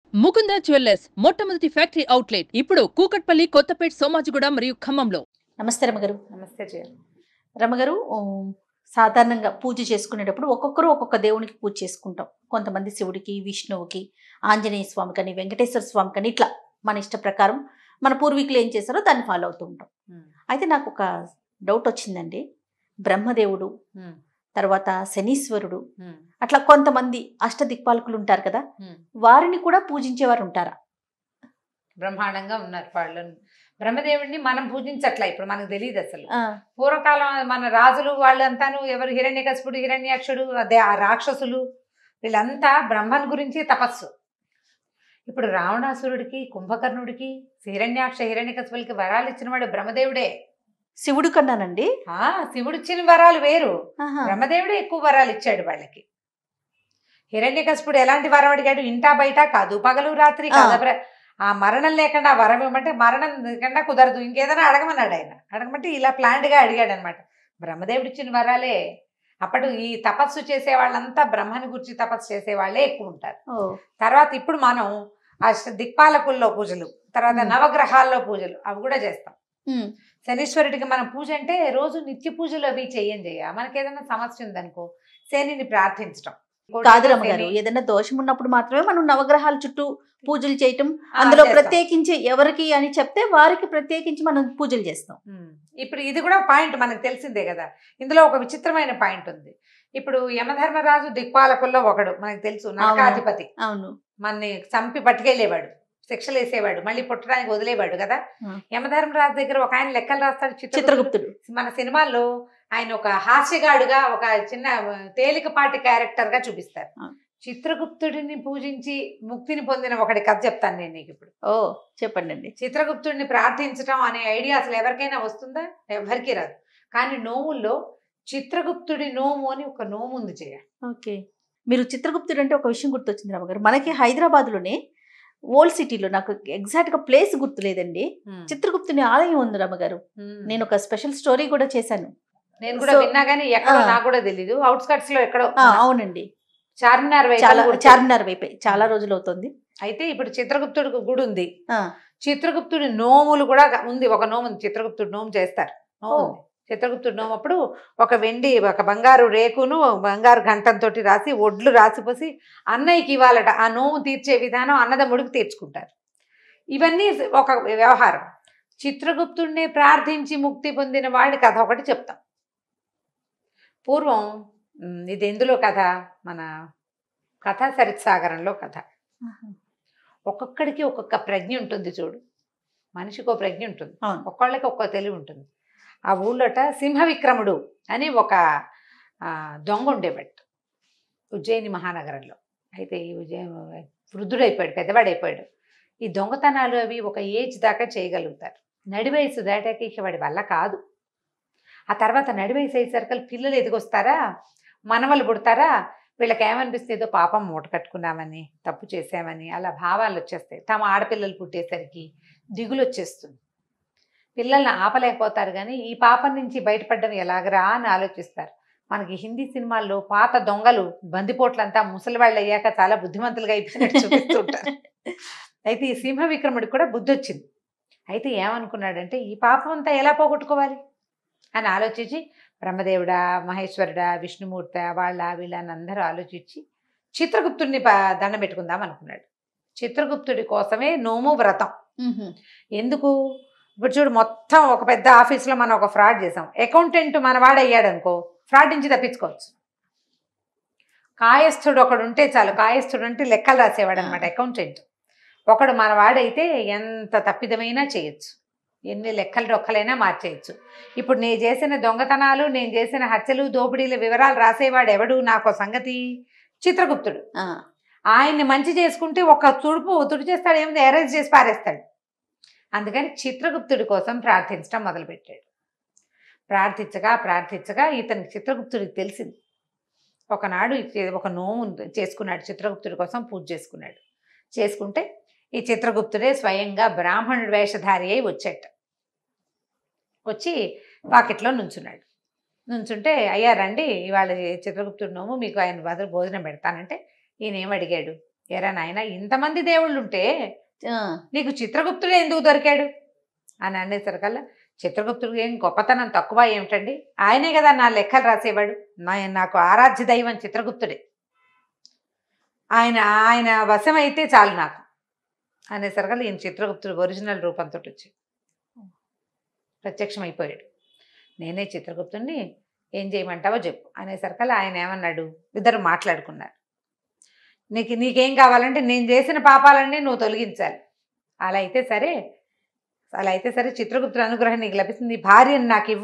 Mukunda jewellers మొట్టమొదటి factory outlet ఇప్పుడు కూకట్పల్లి కొత్తపేట్ సోమాజిగూడ మరియు ఖమ్మంలో నమస్తే రమగారు నమస్తే జయ రమగారు ఉమ్, సాధారణంగా పూజ చేసుకునేటప్పుడు ఒక్కొక్కరు ఒక్కొక్క దేవునికి పూజ చేసుకుంటాం కొంతమంది శివుడికి విష్ణువుకి ఆంజనేయ స్వామి కానీ వెంకటేశ్వర స్వామి కానీ ఇట్లా మన ఇష్ట ప్రకారం మన పూర్వీకులు ఏం చేశారో దాన్ని ఫాలో అవుతూ ఉంటాం అయితే నాకు ఒక డౌట్ వచ్చిందండి బ్రహ్మదేవుడు తర్వాత శనీశ్వరుడు అట్లా కొంతమంది అష్టదిక్పాలకులు ఉంటారు కదా వారిని కూడా పూజించేవారు ఉంటారా బ్రహ్మాండంగా ఉన్నారు వాళ్ళు బ్రహ్మదేవుడిని మనం పూజించట్లా ఇప్పుడు మనకు తెలియదు అసలు ఆ, పూర్వకాలం మన రాజులు వాళ్ళంతాను ఎవరు హిరణ్యకశిపుడు హిరణ్యాక్షుడు అదే ఆ రాక్షసులు వీళ్ళంతా బ్రహ్మన్ గురించి తపస్సు ఇప్పుడు రావణాసురుడికి కుంభకర్ణుడికి హిరణ్యాక్ష హిరణ్యకశిపులకి వరాలు ఇచ్చిన వాడు బ్రహ్మదేవుడే శివుడు కన్నానండి ఆ శివుడు ఇచ్చిన వరాలు వేరు ఆహా. బ్రహ్మదేవుడే ఎక్కువ వరాలు ఇచ్చాడు వాళ్ళకి హిరణ్యకశిపుడు ఎలాంటి వరం అడిగాడు ఇంటా బయట కాదు పగలు రాత్రి ఆ. కాదు బ్ర- ఆ మరణం లేకుండా వరం ఇవ్వమంటే మరణం లేకుండా కుదరదు ఇంకేదైనా అడగమన్నాడు ఆయన అడగమంటే ఇలా planned గా అడిగాడు అనమాట బ్రహ్మదేవుడు ఇచ్చిన వరాలే అప్పుడు ఈ తపస్సు చేసే వాళ్ళంతా బ్రహ్మని గురించి తపస్సు చేసే వాళ్ళే ఎక్కువ ఉంటారు ఓ, తర్వాత ఇప్పుడు మనం ఆ దిక్పాలకుల్లో పూజలు తర్వాత మ్. నవగ్రహాల్లో పూజలు అవి కూడా చేస్తాం ఉమ్, శనీశ్వరుడికి మనం పూజ అంటే రోజు నిత్య పూజలు అవి చెయ్యం చెయ్య మనకి ఏదైనా సమస్య ఉందనుకో శనిని ప్రార్థించడం కాదు రమ్మగారు శని- ఏదైనా దోషం ఉన్నప్పుడు మాత్రమే మనం నవగ్రహాల చుట్టూ పూజలు చేయటం ఆ, అందులో చేస్తాం. ప్రత్యేకించి ఎవరికి అని చెప్తే వారికి ప్రత్యేకించి మనం పూజలు చేస్తాం ఉమ్. ఇప్పుడు ఇది కూడా పాయింట్ మనకు తెలిసిందే కదా ఇందులో ఒక విచిత్రమైన పాయింట్ ఉంది ఇప్పుడు యమధర్మరాజు దిక్పాలకుల్లో ఒకడు మనకు తెలుసు నరకాధిపతి అవును మనని చంపి పట్టుకెళ్ళేవాడు శిక్షలు వేసేవాడు మళ్ళీ పుట్టడానికి వదిలేవాడు కదా ఆ. యమధర్మరాజు దగ్గర ఒక ఆయన లెక్కలు రాస్తాడు చిత్రగుప్తుడు చిత్రగుప్తుడు మన సినిమాల్లో ఆయన ఒక హాస్యగాడుగా ఒక చిన్న తేలికపాటి క్యారెక్టర్ గా చూపిస్తారు ఆ. చిత్రగుప్తుడిని పూజించి ముక్తిని పొందిన ఒకటి కథ చెప్తాను నేను నీకు ఇప్పుడు ఓ చెప్పండి అండి చిత్రగుప్తుడిని ప్రార్థించడం అనే ఐడియా అసలు ఎవరికైనా వస్తుందా ఎవరికి రాదు కానీ నోముల్లో చిత్రగుప్తుడి నోము అని ఒక నోము ఉంది చేయ ఓకే మీరు చిత్రగుప్తుడు అంటే ఒక విషయం గుర్తొచ్చింది రామగారు మనకి హైదరాబాద్లోనే ఓల్డ్ సిటీలో నాకు ఎగ్జాక్ట్ గా ప్లేస్ గుర్తులేదండి చిత్రగుప్తుని ఆలయం ఉంది రామగారు ఉమ్. నేను ఒక స్పెషల్ స్టోరీ కూడా చేశాను నేను కూడా సో- విన్నా కానీ ఎక్కడో ఆ. నాకు కూడా తెలీదు అవుట్స్కట్స్ లో ఎక్కడో ఆ, అవునండి చార్మినార్ వైపు చాలా గుర్తు. చార్మినార్ వైపే చాలా రోజులు అవుతుంది అయితే ఇప్పుడు చిత్రగుప్తుడికి గుడి ఉంది ఆ, చిత్రగుప్తుడి నోములు కూడా ఉంది ఒక నోము ఉంది చిత్రగుప్తుడు నోము చేస్తారు నోము ఓ. ఉంది. చిత్రగుప్తుడు నోము అప్పుడు ఒక వెండి ఒక బంగారు రేకును బంగారు గంటంతో రాసి ఒడ్లు రాసిపోసి అన్నయ్యకి ఇవ్వాలట ఆ నోము తీర్చే విధానం అన్నదమ్ముడికి తీర్చుకుంటారు ఇవన్నీ ఒక వ్యవహారం చిత్రగుప్తుడిని ప్రార్థించి ముక్తి పొందిన వాడి కథ ఒకటి చెప్తాం పూర్వం ఉమ్, ఇది ఎందులో కథ మన కథా సరిత్సాగరంలో కథ ఒక్కొక్కడికి ఒక్కొక్క ప్రజ్ఞ ఉంటుంది చూడు మనిషికి ఒక ప్రజ్ఞ ఉంటుంది అవును. ఒక్కొక్కళ్ళకి ఒక్కో తెలివి ఉంటుంది ఆ ఊళ్ళోట సింహ విక్రముడు అని ఒక ఆ, దొంగ ఉండేవాడు ఉజ్జయిని మహానగరంలో అయితే ఈ ఉజ్జయిని వృద్ధుడైపోయాడు పెద్దవాడైపోయాడు ఈ దొంగతనాలు అవి ఒక ఏజ్ దాకా చేయగలుగుతారు నడి వయసు దాటాక ఇక వాడి వల్ల కాదు ఆ తర్వాత నడి వయసు అయ్యేసరికి పిల్లలు ఎదిగొస్తారా మనవలు పుడతారా వీళ్ళకి ఏమనిపిస్తుంది ఏదో పాపం మూట కట్టుకున్నామని తప్పు చేసామని అలా భావాలు వచ్చేస్తాయి తమ ఆడపిల్లలు పుట్టేసరికి దిగులు వచ్చేస్తుంది పిల్లల్ని ఆపలేకపోతారు కానీ ఈ పాపం నుంచి బయటపడడం ఎలాగరా అని ఆలోచిస్తారు మనకి హిందీ సినిమాల్లో పాత దొంగలు బందిపోట్లంతా ముసలి వాళ్ళు అయ్యాక చాలా బుద్ధిమంతులుగా అయిపోయినట్టు చూపిస్తుంటారు అయితే ఈ సింహ విక్రముడికి కూడా బుద్ధి వచ్చింది అయితే ఏమనుకున్నాడంటే ఈ పాపం అంతా ఎలా పోగొట్టుకోవాలి అని ఆలోచించి బ్రహ్మదేవుడా మహేశ్వరుడా విష్ణుమూర్త వాళ్ళ వీళ్ళని అందరూ ఆలోచించి చిత్రగుప్తుడిని ప- దండం పెట్టుకుందాం అనుకున్నాడు చిత్రగుప్తుడి కోసమే నోము వ్రతం మ్హూ. ఎందుకు ఇప్పుడు చూడు మొత్తం ఒక పెద్ద ఆఫీస్లో మనం ఒక ఫ్రాడ్ చేసాం అకౌంటెంట్ మన వాడు అయ్యాడు అనుకో ఫ్రాడ్ నుంచి తప్పించుకోవచ్చు కాయస్థుడు ఒకడు ఉంటే చాలు కాయస్థుడు అంటే లెక్కలు రాసేవాడు అనమాట అకౌంటెంట్ ఒకడు మన వాడైతే ఎంత తప్పిదమైనా చేయొచ్చు ఎన్ని లెక్కలు రొక్కలైనా మార్చేయచ్చు ఇప్పుడు నేను చేసిన దొంగతనాలు నేను చేసిన హత్యలు దోపిడీల వివరాలు రాసేవాడు ఎవడు నాకు సంగతి చిత్రగుప్తుడు ఆ, ఆయన్ని మంచి చేసుకుంటే ఒక తుడుపు తుడిచేస్తాడు ఏముంది ఎరేజ్ చేసి పారేస్తాడు అందుకని చిత్రగుప్తుడి కోసం ప్రార్థించడం మొదలుపెట్టాడు ప్రార్థించగా ప్రార్థించగా ఇతనికి చిత్రగుప్తుడికి తెలిసింది ఒకనాడు ఇచ్చే- ఒక నోము చేసుకున్నాడు చిత్రగుప్తుడి కోసం పూజ చేసుకున్నాడు చేసుకుంటే ఈ చిత్రగుప్తుడే స్వయంగా బ్రాహ్మణుడి వేషధారి అయి వచ్చేట వచ్చి వాకిట్లో నుంచున్నాడు నుంచుంటే అయ్యా రండి ఇవాళ చిత్రగుప్తుడు నోము మీకు ఆయన బదులు భోజనం పెడతానంటే ఈయన ఏం అడిగాడు ఎరా నాయన ఇంతమంది దేవుళ్ళు ఉంటే ఆ, నీకు చిత్రగుప్తుడు ఎందుకు దొరికాడు అని అనేసరికల్లా చిత్రగుప్తుడికి ఏం గొప్పతనం తక్కువ ఏమిటండి ఆయనే కదా నా లెక్కలు రాసేవాడు నా నాకు ఆరాధ్య దైవం చిత్రగుప్తుడే ఆయన ఆయన వశం అయితే చాలు నాకు అనేసరికల్లా ఈయన చిత్రగుప్తుడు ఒరిజినల్ రూపంతో వచ్చి ప్రత్యక్షమైపోయాడు నేనే చిత్రగుప్తుడిని ఏం చేయమంటావో చెప్పు అనేసరికల్లా ఆయన ఏమన్నాడు ఇద్దరు మాట్లాడుకున్నారు నీకు నీకేం కావాలంటే నేను చేసిన పాపాలన్నీ నువ్వు తొలగించాలి అలా అయితే సరే అలా అయితే సరే చిత్రగుప్తుల అనుగ్రహం నీకు లభిస్తుంది నీ భార్యను నాకు ఇవ్వు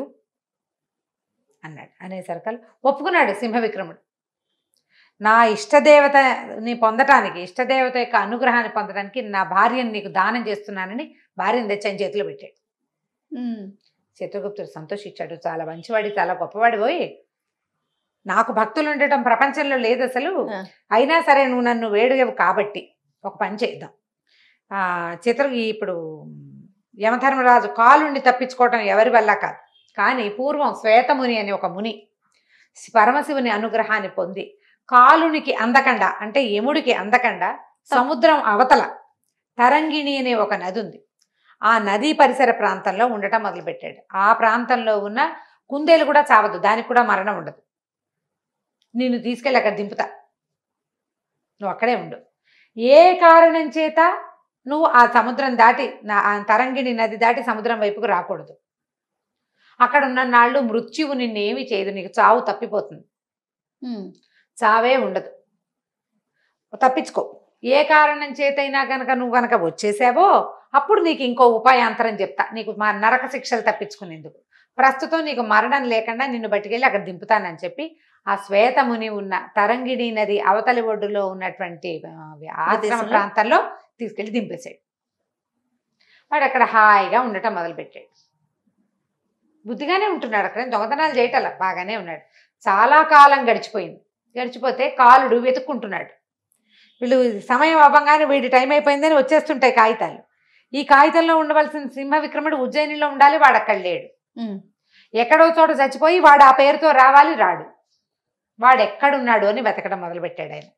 అన్నాడు అనేసరికల్ ఒప్పుకున్నాడు సింహవిక్రముడు నా ఇష్టదేవతని పొందటానికి ఇష్టదేవత యొక్క అనుగ్రహాన్ని పొందడానికి నా భార్యను నీకు దానం చేస్తున్నానని భార్యను తెచ్చాను చేతిలో పెట్టాడు ఉమ్, చిత్రగుప్తుడు సంతోషించాడు చాలా మంచివాడి చాలా గొప్పవాడి పోయి నాకు భక్తులు ఉండటం ప్రపంచంలో లేదు అసలు ఆ. అయినా సరే నువ్వు నన్ను వేడుగవు కాబట్టి ఒక పని చేద్దాం ఆ, చిత్ర ఇప్పుడు యమధర్మరాజు కాలుండి తప్పించుకోవటం ఎవరి వల్ల కాదు కానీ పూర్వం శ్వేతముని అనే ఒక ముని పరమశివుని అనుగ్రహాన్ని పొంది కాలునికి అందకుండా అంటే యముడికి అందకుండా సముద్రం అవతల తరంగిణి అనే ఒక నది ఉంది ఆ నదీ పరిసర ప్రాంతంలో ఉండటం మొదలుపెట్టాడు ఆ ప్రాంతంలో ఉన్న కుందేలు కూడా చావదు దానికి కూడా మరణం ఉండదు నిన్ను తీసుకెళ్ళి అక్కడ దింపుతా నువ్వు అక్కడే ఉండు ఏ కారణం చేత నువ్వు ఆ సముద్రం దాటి నా- ఆ తరంగిణి నది దాటి సముద్రం వైపుకు రాకూడదు అక్కడ ఉన్న నాళ్ళు మృత్యువు నిన్నేమి చేయదు నీకు చావు తప్పిపోతుంది ఉమ్, చావే ఉండదు తప్పించుకో ఏ కారణం చేతైనా కనుక నువ్వు కనుక వచ్చేసావో అప్పుడు నీకు ఇంకో ఉపాయాంతరం చెప్తా నీకు మా నరక శిక్షలు తప్పించుకునేందుకు ప్రస్తుతం నీకు మరణం లేకుండా నిన్ను బట్టికెళ్ళి అక్కడ దింపుతానని చెప్పి ఆ శ్వేతముని ఉన్న తరంగిణి నది అవతలి ఒడ్డులో ఉన్నటువంటి ఆ, ఆశ్రమ ప్రదేశంలో? ప్రాంతంలో తీసుకెళ్ళి దింపేశాడు వాడు అక్కడ హాయిగా ఉండటం మొదలుపెట్టాడు బుద్ధిగానే ఉంటున్నాడు అక్కడ దొంగతనాలు చేయటల బాగానే ఉన్నాడు చాలా కాలం గడిచిపోయింది గడిచిపోతే కాలుడు వెతుక్కుంటున్నాడు వీళ్ళు సమయం అవ్వగానే వీడి టైం అయిపోయిందని వచ్చేస్తుంటాయి కాగితాలు ఈ కాగితంలో ఉండవలసిన సింహ విక్రముడు ఉజ్జయినిలో ఉండాలి వాడు అక్కడ లేడు ఉమ్, ఎక్కడో చోట చచ్చిపోయి వాడు ఆ పేరుతో రావాలి రాడు వాడు ఎక్కడున్నాడు అని వెతకడం మొదలుపెట్టాడు ఆయన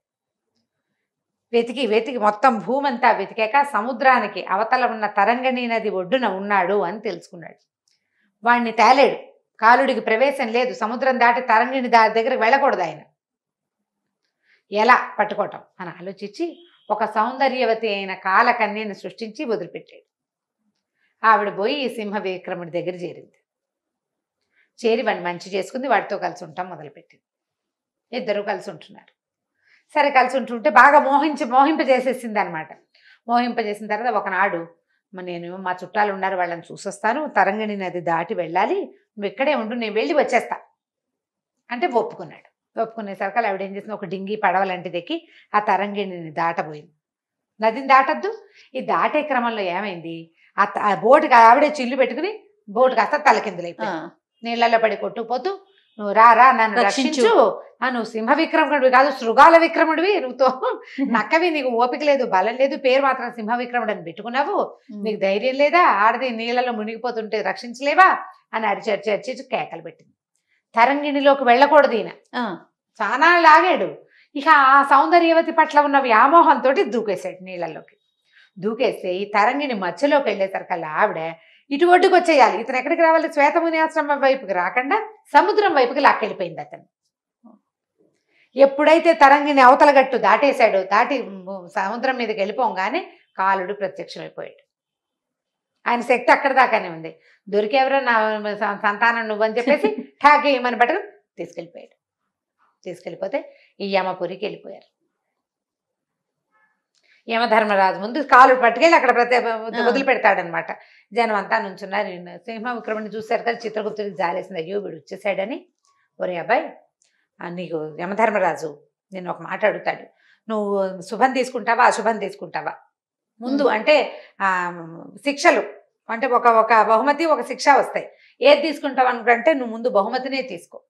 వెతికి వెతికి మొత్తం భూమి అంతా వెతికాక సముద్రానికి అవతల ఉన్న తరంగణి నది ఒడ్డున ఉన్నాడు అని తెలుసుకున్నాడు వాడిని తేలేడు కాలుడికి ప్రవేశం లేదు సముద్రం దాటి తరంగిణి దారి దగ్గరికి వెళ్ళకూడదు ఆయన ఎలా పట్టుకోవటం అని ఆలోచించి ఒక సౌందర్యవతి అయిన కాలకన్యని సృష్టించి వదిలిపెట్టాడు ఆవిడ పోయి ఈ సింహ విక్రముడి దగ్గర చేరింది చేరి వాడిని మంచి చేసుకుంది వాడితో కలిసి ఉంటాం మొదలుపెట్టింది ఇద్దరు కలిసి ఉంటున్నారు సరే కలిసి ఉంటుంటే బాగా మోహించి మోహింపజేసేసింది అనమాట మోహింపజేసిన తర్వాత ఒకనాడు "మ నేను మా చుట్టాలు ఉన్నారు వాళ్ళని చూసొస్తాను తరంగిణి నది దాటి వెళ్ళాలి నువ్వు ఇక్కడే ఉండు నేను వెళ్ళి వచ్చేస్తా అంటే ఒప్పుకున్నాడు ఒప్పుకునేసరికి ఆవిడ ఏం చేసింది ఒక డింగి పడవలాంటిది ఎక్కి ఆ తరంగిణిని దాటబోయింది నదిని దాటద్దు ఈ దాటే క్రమంలో ఏమైంది ఆ త- ఆ బోటుకి ఆవిడే చిల్లు పెట్టుకుని బోటు కాస్త ఆ, తలకిందులైపోయింది నీళ్ళల్లో పడి కొట్టుకుపోతూ నువ్వు రా రా నన్ను రక్షించు. రక్షించు ఆ, నువ్వు సింహ విక్రముడివి కాదు శృగాల విక్రముడివి నువ్వుతో నక్కవి నీకు ఓపిక లేదు బలం లేదు పేరు మాత్రం సింహ విక్రముడు అని పెట్టుకున్నావు ఉమ్, నీకు ధైర్యం లేదా ఆడది నీళ్ళలో మునిగిపోతుంటే రక్షించలేవా అని అరిచి అరిచి అరిచి కేకలు పెట్టింది తరంగిణిలోకి వెళ్ళకూడదు ఈయన ఆ, చాలా లాగాడు ఇక ఆ సౌందర్యవతి పట్ల ఉన్న వ్యామోహంతో దూకేశాడు నీళ్ళలోకి దూకేస్తే ఈ తరంగిణి మధ్యలోకి వెళ్ళేసరికల్లా ఆవిడ ఇటు ఒడ్డుకు వచ్చేయాలి ఇతను ఎక్కడికి రావాలి శ్వేతముని ఆశ్రమం వైపుకి రాకుండా సముద్రం వైపుకి లాక్కెళ్ళిపోయింది అతను ఎప్పుడైతే తరంగిణి అవతల గట్టు దాటేశాడో దాటి ము- సముద్రం మీదకి వెళ్ళిపోగానే కాలుడు ప్రత్యక్షమైపోయాడు ఆయన శక్తి అక్కడ దాకానే ఉంది దొరికేవరో నా స- సంతానం నువ్వని చెప్పేసి ఠాకి మన పట్టుకు తీసుకెళ్ళిపోయాడు తీసుకెళ్ళిపోతే ఈ యమపురికి వెళ్ళిపోయారు యమధర్మరాజు ముందు కాలు పట్టుకెళ్ళి అక్కడ ప్రతి వదిలిపెడతాడనమాట జనం అంతా నుంచున్నారు ఈయన సింహ విక్రముని చూశారు కదా చిత్రగుప్తుడికి జాలేసింది అయ్యో వీడు వచ్చేసాడని ఒరే అబ్బాయి ఆ, నీకు యమధర్మరాజు నేను ఒక మాట అడుగుతాడు నువ్వు శుభం తీసుకుంటావా అశుభం తీసుకుంటావా ముందు అంటే ఆ, శిక్షలు అంటే ఒక ఒక బహుమతి ఒక శిక్ష వస్తాయి ఏది తీసుకుంటావు అనుకుంటే నువ్వు ముందు బహుమతినే తీసుకో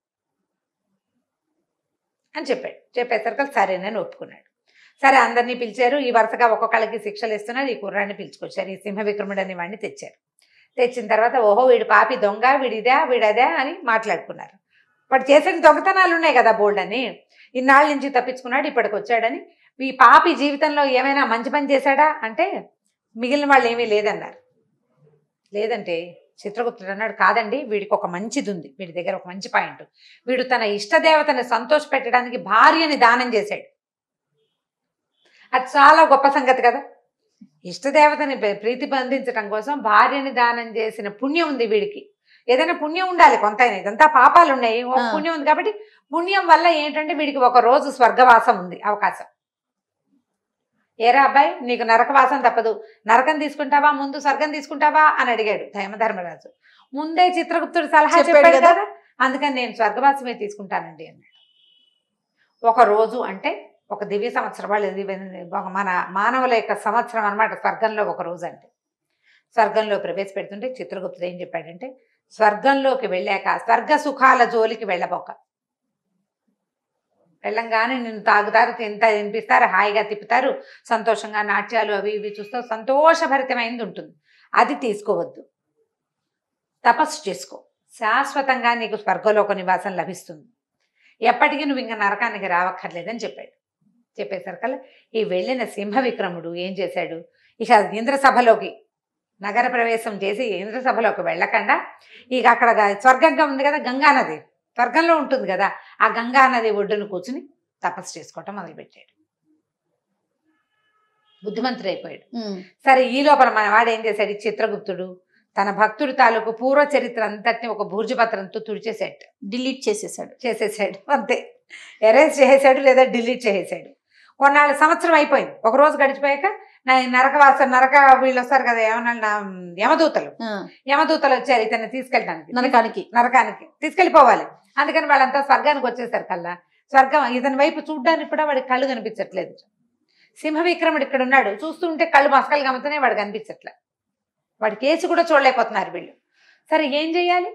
అని చెప్పాడు చెప్పేసరికి సరేనని ఒప్పుకున్నాడు సరే అందరినీ పిలిచారు ఈ వరుసగా ఒక్కొక్కళ్ళకి శిక్షలు ఇస్తున్నారు ఈ కుర్రాన్ని పిలుచుకొచ్చారు ఈ సింహ విక్రముడు అనే వాడిని తెచ్చారు తెచ్చిన తర్వాత ఓహో వీడు పాపి దొంగ వీడిదా వీడదా అని మాట్లాడుకున్నారు వాడు చేసిన దొంగతనాలు ఉన్నాయి కదా బోల్డ్ అని ఇన్నాళ్ళ నుంచి తప్పించుకున్నాడు ఇప్పటికి వచ్చాడని ఈ పాపి జీవితంలో ఏమైనా మంచి పని చేశాడా అంటే మిగిలిన వాళ్ళు ఏమీ లేదన్నారు లేదంటే చిత్రగుప్తుడు అన్నాడు కాదండి వీడికి ఒక మంచిది ఉంది వీడి దగ్గర ఒక మంచి పాయింట్ వీడు తన ఇష్టదేవతని సంతోష పెట్టడానికి భార్యని దానం చేశాడు అది చాలా గొప్ప సంగతి కదా ఇష్టదేవతని ప్ర- ప్రీతి పొందించడం కోసం భార్యని దానం చేసిన పుణ్యం ఉంది వీడికి ఏదైనా పుణ్యం ఉండాలి కొంతైనా ఇదంతా పాపాలు ఉన్నాయి ఒక ఆ. పుణ్యం ఉంది కాబట్టి పుణ్యం వల్ల ఏంటంటే వీడికి ఒక రోజు స్వర్గవాసం ఉంది అవకాశం ఏరా అబ్బాయి నీకు నరకవాసం తప్పదు నరకం తీసుకుంటావా ముందు స్వర్గం తీసుకుంటావా అని అడిగాడు ధర్మధర్మరాజు ముందే చిత్రగుప్తుడు సలహా చెప్పాడు చెప్పాడు కదా. కదా అందుకని నేను స్వర్గవాసమే తీసుకుంటానండి అన్నాడు ఒక రోజు అంటే ఒక దివ్య సంవత్సరం వాళ్ళు ఇది ఒక మన మానవుల యొక్క సంవత్సరం అన్నమాట స్వర్గంలో ఒక రోజు అంటే స్వర్గంలో ప్రవేశపెడుతుంటే చిత్రగుప్తుడు ఏం చెప్పాడంటే స్వర్గంలోకి వెళ్ళాక స్వర్గ సుఖాల జోలికి వెళ్ళబోక వెళ్ళంగానే నిన్ను తాగుతారు తింత తినిపిస్తారు హాయిగా తిప్పుతారు సంతోషంగా నాట్యాలు అవి ఇవి చూస్తావు సంతోషభరితమైనది ఉంటుంది అది తీసుకోవద్దు తపస్సు చేసుకో శాశ్వతంగా నీకు స్వర్గలోక నివాసం లభిస్తుంది ఎప్పటికీ నువ్వు ఇంకా నరకానికి రావక్కర్లేదని చెప్పాడు చెప్పేసరికల్లా ఈ వెళ్ళిన సింహ విక్రముడు ఏం చేశాడు ఇక ఇంద్రసభలోకి నగర ప్రవేశం చేసి ఇంద్రసభలోకి వెళ్ళకుండా ఇక అక్కడ గ- స్వర్గంగా ఉంది కదా గంగా నది స్వర్గంలో ఉంటుంది కదా ఆ గంగా నది ఒడ్డును కూర్చుని తపస్సు చేసుకోవటం మొదలుపెట్టాడు బుద్ధిమంతుడు అయిపోయాడు ఉమ్. సరే ఈ లోపల మన వాడు ఏం చేశాడు ఈ చిత్రగుప్తుడు తన భక్తుడి తాలూకు పూర్వ చరిత్ర అంతటిని ఒక భూర్జపత్రంతో తుడిచేసాడు డిలీట్ చేసేసాడు చేసేసాడు అంతే ఎరేజ్ చేసేసాడు లేదా డిలీట్ చేసేసాడు కొన్నాళ్ళ సంవత్సరం అయిపోయింది ఒక రోజు గడిచిపోయాక నా నరకవాస నరక వీళ్ళు వస్తారు కదా ఏమన్నా నా యమదూతలు ఆ, యమదూతలు వచ్చారు ఇతన్ని తీసుకెళ్ళడానికి నరకానికి నరకానికి తీసుకెళ్ళిపోవాలి అందుకని వాళ్ళంతా స్వర్గానికి వచ్చేసారు కల్లా స్వర్గం ఇతని వైపు చూడ్డానికి కూడా వాడికి కళ్ళు కనిపించట్లేదు సింహ విక్రముడు ఇక్కడ ఉన్నాడు చూస్తుంటే కళ్ళు మసకలు గమ్ముతూనే వాడు కనిపించట్లే వాడి కేసు కూడా చూడలేకపోతున్నారు వీళ్ళు సరే ఏం చేయాలి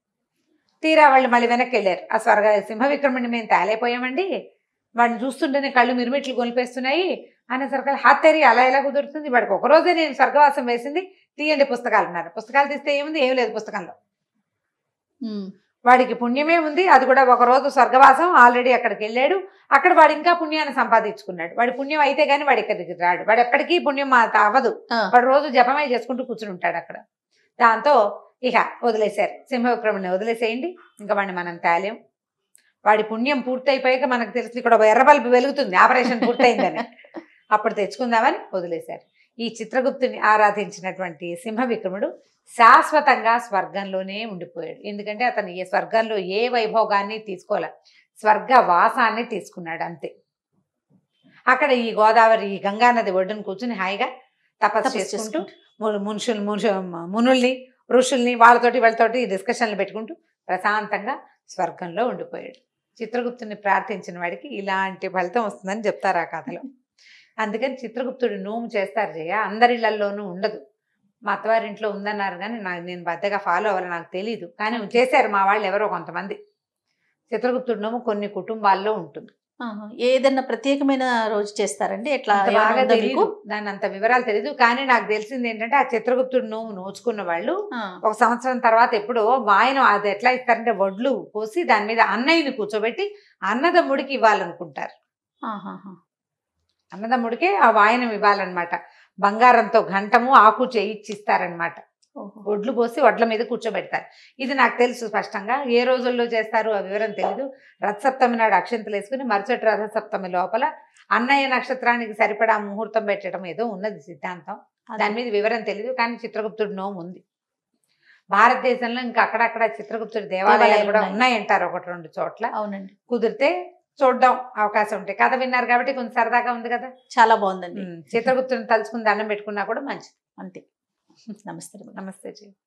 తీరా వాళ్ళు మళ్ళీ వెనక్కి వెళ్ళారు ఆ స్వర్గ సింహ విక్రముడిని మేము తేలైపోయామండి వాడిని చూస్తుంటేనే కళ్ళు మిరుమిట్లు కొలిపేస్తున్నాయి అనేసరికి హత్తేరి అలా ఎలా కుదురుతుంది వాడికి ఒక రోజే నేను స్వర్గవాసం వేసింది తీయండి పుస్తకాలు ఉన్నారు పుస్తకాలు తీస్తే ఏముంది ఏం లేదు పుస్తకంలో ఉమ్. వాడికి పుణ్యమే ఉంది అది కూడా ఒక రోజు స్వర్గవాసం ఆల్రెడీ అక్కడికి వెళ్ళాడు అక్కడ వాడు ఇంకా పుణ్యాన్ని సంపాదించుకున్నాడు వాడి పుణ్యం అయితే కానీ వాడి ఇక్కడికి రాడు వాడు ఎక్కడికి పుణ్యం మా- అవ్వదు ఆ. వాడు రోజు జపమే చేసుకుంటూ కూర్చుని ఉంటాడు అక్కడ దాంతో ఇక వదిలేశారు సింహవిక్రముని వదిలేసేయండి ఇంకా వాడిని మనం తేలేం వాడి పుణ్యం పూర్తయిపోయాక మనకు తెలుసు ఇక్కడ ఒక ఎర్ర బల్బు వెలుగుతుంది ఆపరేషన్ పూర్తయిందని అప్పుడు తెచ్చుకుందామని వదిలేశారు ఈ చిత్రగుప్తుని ఆరాధించినటువంటి సింహ విక్రముడు శాశ్వతంగా స్వర్గంలోనే ఉండిపోయాడు ఎందుకంటే అతను ఏ స్వర్గంలో ఏ వైభోగాన్ని తీసుకోలే స్వర్గ వాసాన్ని తీసుకున్నాడు అంతే అక్కడ ఈ గోదావరి ఈ గంగా నది ఒడ్డున కూర్చుని హాయిగా తపస్సు తపస్సు చేసుకుంటూ చేసుకుంటూ. ము- మనుషులు మనుషు మునుల్ని ఋషుల్ని వాళ్ళతోటి వాళ్ళతోటి డిస్కషన్లు పెట్టుకుంటూ ప్రశాంతంగా స్వర్గంలో ఉండిపోయాడు చిత్రగుప్తుని ప్రార్థించిన వాడికి ఇలాంటి ఫలితం వస్తుందని చెప్తారు ఆ కథలో అందుకని చిత్రగుప్తుడు నోము చేస్తారు జయ అందరిళ్లలోనూ ఉండదు మా అత్తవారింట్లో ఉందన్నారు కానీ నాకు నేను పెద్దగా ఫాలో అవ్వాలి నాకు తెలియదు కానీ చేశారు మా వాళ్ళు ఎవరో కొంతమంది చిత్రగుప్తుడు నోము కొన్ని కుటుంబాల్లో ఉంటుంది ఆహా. ఏదన్నా ప్రత్యేకమైన రోజు చేస్తారండి ఎట్లా అంత ఏమైనా బాగా ఉందా మీకు? తెలియదు దాని అంత వివరాలు తెలియదు కానీ నాకు తెలిసింది ఏంటంటే ఆ చిత్రగుప్తుడు నోము నోచుకున్న వాళ్ళు ఆ, ఒక సంవత్సరం తర్వాత ఎప్పుడో వాయనం అది ఎట్లా ఇస్తారంటే వడ్లు పోసి దాని మీద అన్నయ్యని కూర్చోబెట్టి అన్నదమ్ముడికి ఇవ్వాలనుకుంటారు ఆహాహా. అన్నదమ్ముడికే ఆ వాయనం ఇవ్వాలన్నమాట బంగారంతో ఘంటము ఆకు చేయిచ్చిస్తారనమాట ఓహో. వడ్లు పోసి వడ్ల మీద కూర్చోబెడతారు ఇది నాకు తెలుసు స్పష్టంగా ఏ రోజుల్లో చేస్తారు ఆ వివరం తెలీదు రథసప్తమి నాడు అక్షంతలు వేసుకుని మరుసటి రథసప్తమి లోపల అన్నయ్య నక్షత్రానికి సరిపడా ముహూర్తం పెట్టడం ఏదో ఉన్నది సిద్ధాంతం అదే. దాని మీద వివరం తెలీదు కానీ చిత్రగుప్తుడు నోము ఉంది భారతదేశంలో ఇంకా అక్కడక్కడ చిత్రగుప్తుడి దేవాలయాలు దేవాలయాలు కూడా ఉన్నాయి. ఉన్నాయంటారు ఒకటి రెండు చోట్ల అవునండి కుదిరితే చూడడం అవకాశం ఉంటాయి కథ విన్నారు కాబట్టి కొంచెం సరదాగా ఉంది కదా చాలా బాగుందండి ఉమ్, చిత్రగుప్తుని తలుచుకుని దండం పెట్టుకున్నా కూడా మంచిది అంతే నమస్తే నమస్తే జీ